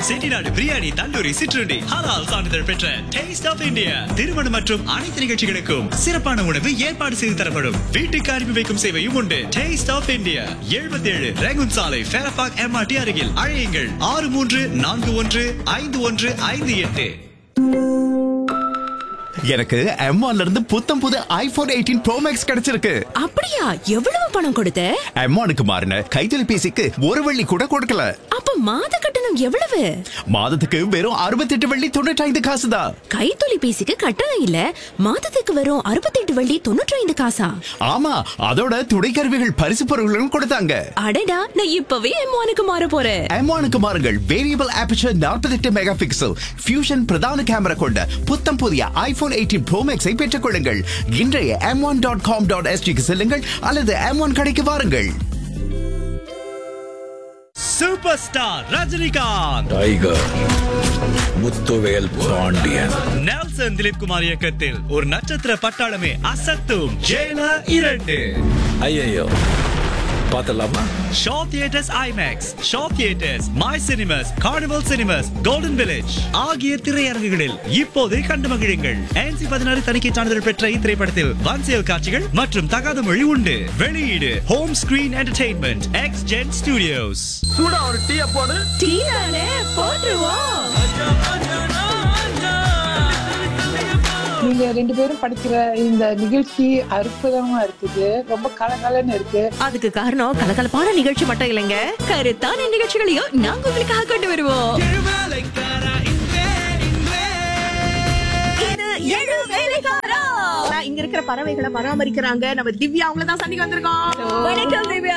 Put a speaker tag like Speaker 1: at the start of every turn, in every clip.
Speaker 1: செட்டிநாடு பிரியாணி தந்தூரி சிற்றுண்டி ஹலால் சான்றிதழ் பெற்ற டேஸ்ட் ஆஃப் இந்தியா திருமணம் மற்றும் அனைத்து நிகழ்ச்சிகளுக்கும் சிறப்பான உணவு ஏற்பாடு செய்து தரப்படும் வீட்டுக்கு அனுப்பி வைக்கும் சேவையும் உண்டு டேஸ்ட் ஆஃப் இந்தியா 77 ஏழு ரேகுன் சாலை ஃபேரபாக் எம்ஆர்டி அருகில் அழையுங்கள் ஆறு மூன்று நான்கு ஒன்று ஐந்து ஒன்று ஐந்து எட்டு
Speaker 2: எனக்கு M1 இருந்து புத்தம் புது ஐபோன் எயிட்டீன் ப்ரோ மேக்ஸ் கிடைச்சிருக்கு
Speaker 3: அப்படியா எவ்வளவு பணம் கொடுத்த
Speaker 2: M1க்கு மாறின கைத்தொலைபேசிக்கு ஒரு வெள்ளி கூட கொடுக்கல
Speaker 3: அப்ப மாத கட்டணம் எவ்வளவு
Speaker 2: மாதத்துக்கு வெறும் அறுபத்தெட்டு வெள்ளி தொண்ணூற்றி ஐந்து காசு தான்
Speaker 3: கைத்தொலைபேசிக்கு கட்டணம் இல்ல மாதத்துக்கு வரும் அறுபத்தெட்டு வள்ளி தொண்ணூற்றி ஐந்து காசா
Speaker 2: ஆமா அதோட துணைக்கருவிகள் பரிசு பொருட்களும் கொடுத்தாங்க
Speaker 3: அடடா நான் இப்பவே எம்மானுக்கு மாற போறேன்
Speaker 2: M1க்கு மாறுங்கள் variable aperture 48 megapixel fusion பிரதான கேமரா கொண்ட புத்தம் புதிய ஐபோன் எயிட்டீன் ப்ரோ மேக்ஸை பெற்றுக் கொள்ளுங்கள் இன்றைய M one dot com dot எஸ்டிக்கு செல்லுங்கள் அல்லது எம் ஒன் கடைக்கு வாருங்கள்
Speaker 1: superstar Rajinikanth
Speaker 4: tiger Muthuvel Pandian
Speaker 1: Nelson Dileep Kumar இயக்கத்தில் ஒரு நட்சத்திர பட்டாளமே அசத்தும் ஜெயிலர் இரண்டு
Speaker 4: ஐயோ பார்த்தலாமா
Speaker 1: Shaw Theatres IMAX Shaw Theatres my cinemas Carnival Cinemas Golden Village ஆகிய திரையரங்குகளில் இப்போது கண்டு மகிழுங்கள் NC பதினாறு தணிக்கை சான்றிதழ் பெற்ற இத்திரைப்படத்தில் வன்செயல் காட்சிகள் மற்றும் தகாத மொழி உண்டு வெளியீடு home screen entertainment X gen studios
Speaker 5: நீங்க ரெண்டு பேரும் படிக்கிற இந்த நிகழ்ச்சி அற்புதமா இருக்குது ரொம்ப கலகலன்னு இருக்கு
Speaker 6: அதுக்கு காரணம் கலகலப்பான நிகழ்ச்சி மட்டும் இல்லைங்க
Speaker 3: கருத்தான நிகழ்ச்சிகளையும் நாங்க உங்களுக்காக கொண்டு வருவோம்
Speaker 6: இது ஏழு வேலைக்காரா. நான் இங்க இருக்கிற பறவைகளை பராமரிக்கிறாங்க நம்ம திவ்யா அவங்கள தான் சந்திக்க வந்திருக்கோம்
Speaker 3: வணக்கம் Divya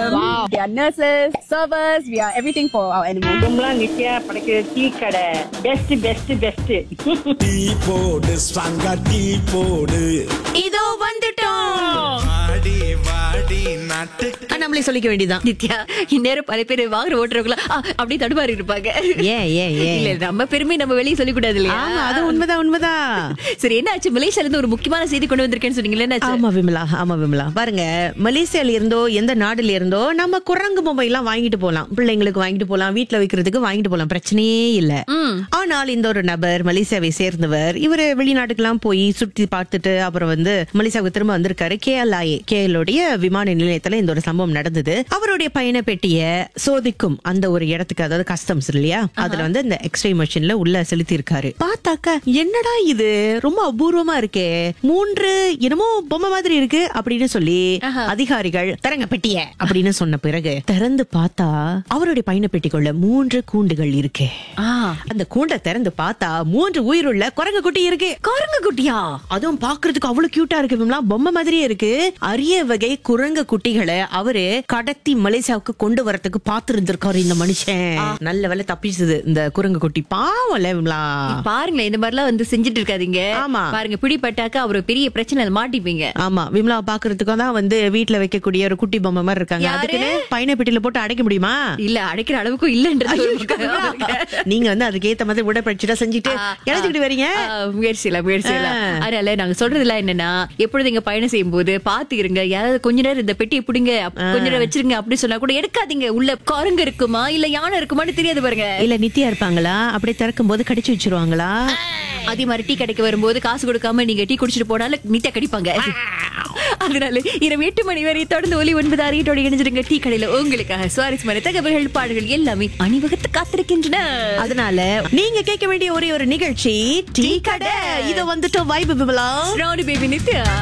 Speaker 7: We are nurses, servers, we are everything for our animals.
Speaker 8: கும்பலா நித்யா படைக்கிற டீ கடை பெஸ்ட் பெஸ்ட் பெஸ்ட்
Speaker 9: டீ போடு ஸ்ட்ராங்கா டீ போடு
Speaker 6: இதோ வந்துட்டோம்
Speaker 9: வாடி வாடி நாட்டு
Speaker 6: ஆ, நம்மளே சொல்லிக்க வேண்டியதான்
Speaker 3: நித்யா இந்நேரம் பல பேர் வாங்குற ஓட்டுறவங்களா அப்படியே தடுமாறி இருப்பாங்க
Speaker 6: ஏன் ஏன் ஏன்
Speaker 3: இல்ல நம்ம பெருமை நம்ம வெளியே சொல்லி கூடாது இல்லையா
Speaker 6: ஆமா அது உண்மைதான் உண்மைதான்
Speaker 3: சரி என்ன ஆச்சு மலேசியால இருந்து ஒரு முக்கியமான செய்தி கொண்டு வந்திருக்கேன்னு சொன்னீங்களே என்ன ஆச்சு?
Speaker 6: ஆமா விமலா ஆமா விமலா பாருங்க மலேசியால இருந்தோ எந்த நாடுல இருந்தோ நம்ம குரங்கு பொம்மை எல்லாம் வாங்கிட்டு போலாம் பிள்ளைங்களுக்கு வாங்கிட்டு போலாம் வீட்ல வைக்கிறதுக்கு வாங்கிட்டு போலாம் பிரச்சனையே இல்ல ஆனால் இந்த ஒரு நபர் மலேசியாவை சேர்ந்தவர் இவரு வெளிநாட்டுக்கெல்லாம் போய் சுற்றி பார்த்துட்டு அப்புறம் வந்து மலேசியாவுக்கு திரும்ப வந்திருக்காரு கேஎல்ஐஏ கேஎலோடைய விமான நிலையத்துல இந்த ஒரு சம்பவம் நடந்தது அவருடைய பயண பெட்டிய சோதிக்கும் அந்த ஒரு இடத்துக்கு அதாவது கஸ்டம்ஸ் இல்லையா அதுல வந்து இந்த எக்ஸ்ரே மிஷின்ல உள்ள செலுத்தி இருக்காரு பார்த்தாக்க என்னடா இது ரொம்ப அபூர்வமா இருக்கே மூன்று என்னமோ பொம்மை மாதிரி இருக்கு அப்படின்னு சொல்லி அதிகாரிகள் தரங்க பெட்டிய அப்படின்னு சொன்ன பிறகு திறந்து பார்த்தா அவருடைய பயண பெட்டிக்குள்ள மூன்று கூண்டுகள் இருக்கு
Speaker 3: ஆ,
Speaker 6: அந்த கூண்டை திறந்து பார்த்தா மூன்று உயிருள்ள குரங்கு குட்டி இருக்கு
Speaker 3: குரங்கு குட்டியா
Speaker 6: அதுவும் பாக்குறதுக்கு அவ்வளவு கியூட்டா இருக்கு விமலா பொம்மை மாதிரியே இருக்கு அரிய வகை குரங்கு குட்டிகளை அவரு கடத்தி மலேசியாவுக்கு கொண்டு வரதுக்கு பாத்து இருந்திருக்காரு இந்த மனுஷன் நல்ல வேலை தப்பிச்சது இந்த குரங்கு குட்டி பாவம்ல விமலா
Speaker 3: பாருங்களேன் இந்த மாதிரி எல்லாம் வந்து செஞ்சுட்டு இருக்காதீங்க
Speaker 6: ஆமா.
Speaker 3: பாருங்க பிடிப்பட்டாக்க அவர் பெரிய பிரச்சனை மாட்டிப்பீங்க
Speaker 6: ஆமா விமலா பாக்குறதுக்கும் தான் வந்து வீட்ல வைக்கக்கூடிய ஒரு குட்டி பொம்மை மாதிரி இருக்காங்க
Speaker 3: யாரு?
Speaker 6: அதுக்குன்னு பயண பெட்டியில போட்டு அடைக்க முடியுமா
Speaker 3: இல்ல அடைக்கிற அளவுக்கும் இல்லன்றது ஒரு பக்கம்.
Speaker 6: விமலா, நீங்க வந்து அதுக்கு ஏத்த மாதிரி உடற்பயிற்சியா செஞ்சுட்டு இழைச்சுக்கிட்டு வரீங்க
Speaker 3: ஆ, முயற்சியில முயற்சியில
Speaker 6: ஆ.
Speaker 3: அதனால நாங்க சொல்றதுலாம் என்னன்னா எப்பொழுது இங்க பயணம் செய்யும் போது பாத்து இருங்க யாராவது கொஞ்ச நேரம் இந்த பெட்டியை பிடிங்க அப்- கொஞ்ச நேரம் வச்சிருங்க அப்படி சொன்னா கூட எடுக்காதீங்க உள்ள குரங்கு இருக்குமா இல்ல யானை இருக்குமான்னு தெரியாது பாருங்க
Speaker 6: இல்ல நித்தியா இருப்பாங்களா அப்படியே திறக்கும் போது கடிச்சு வச்சிருவாங்களா
Speaker 3: அதே மாதிரி டீ கடைக்கு வரும்போது காசு கொடுக்காம நீங்க டீ குடிச்சிட்டு போனாலும் நித்தியா கடிப்பாங்க அதனால இரவு எட்டு மணி வரை தொடர்ந்து ஒலி ஒன்பது அறியத்தோடு இணைஞ்சிருங்க டீ கடையில உங்களுக்காக சுவாரஸ்யமான தகவல்கள் பாடல்கள் எல்லாமே அணிவகுத்து காத்திருக்கின்றன
Speaker 6: அதனால நீங்க கேட்க வேண்டிய ஒரே ஒரு நிகழ்ச்சி டீ கடை இத வந்துட்டு vibe Vimala
Speaker 3: rowdy baby Nithya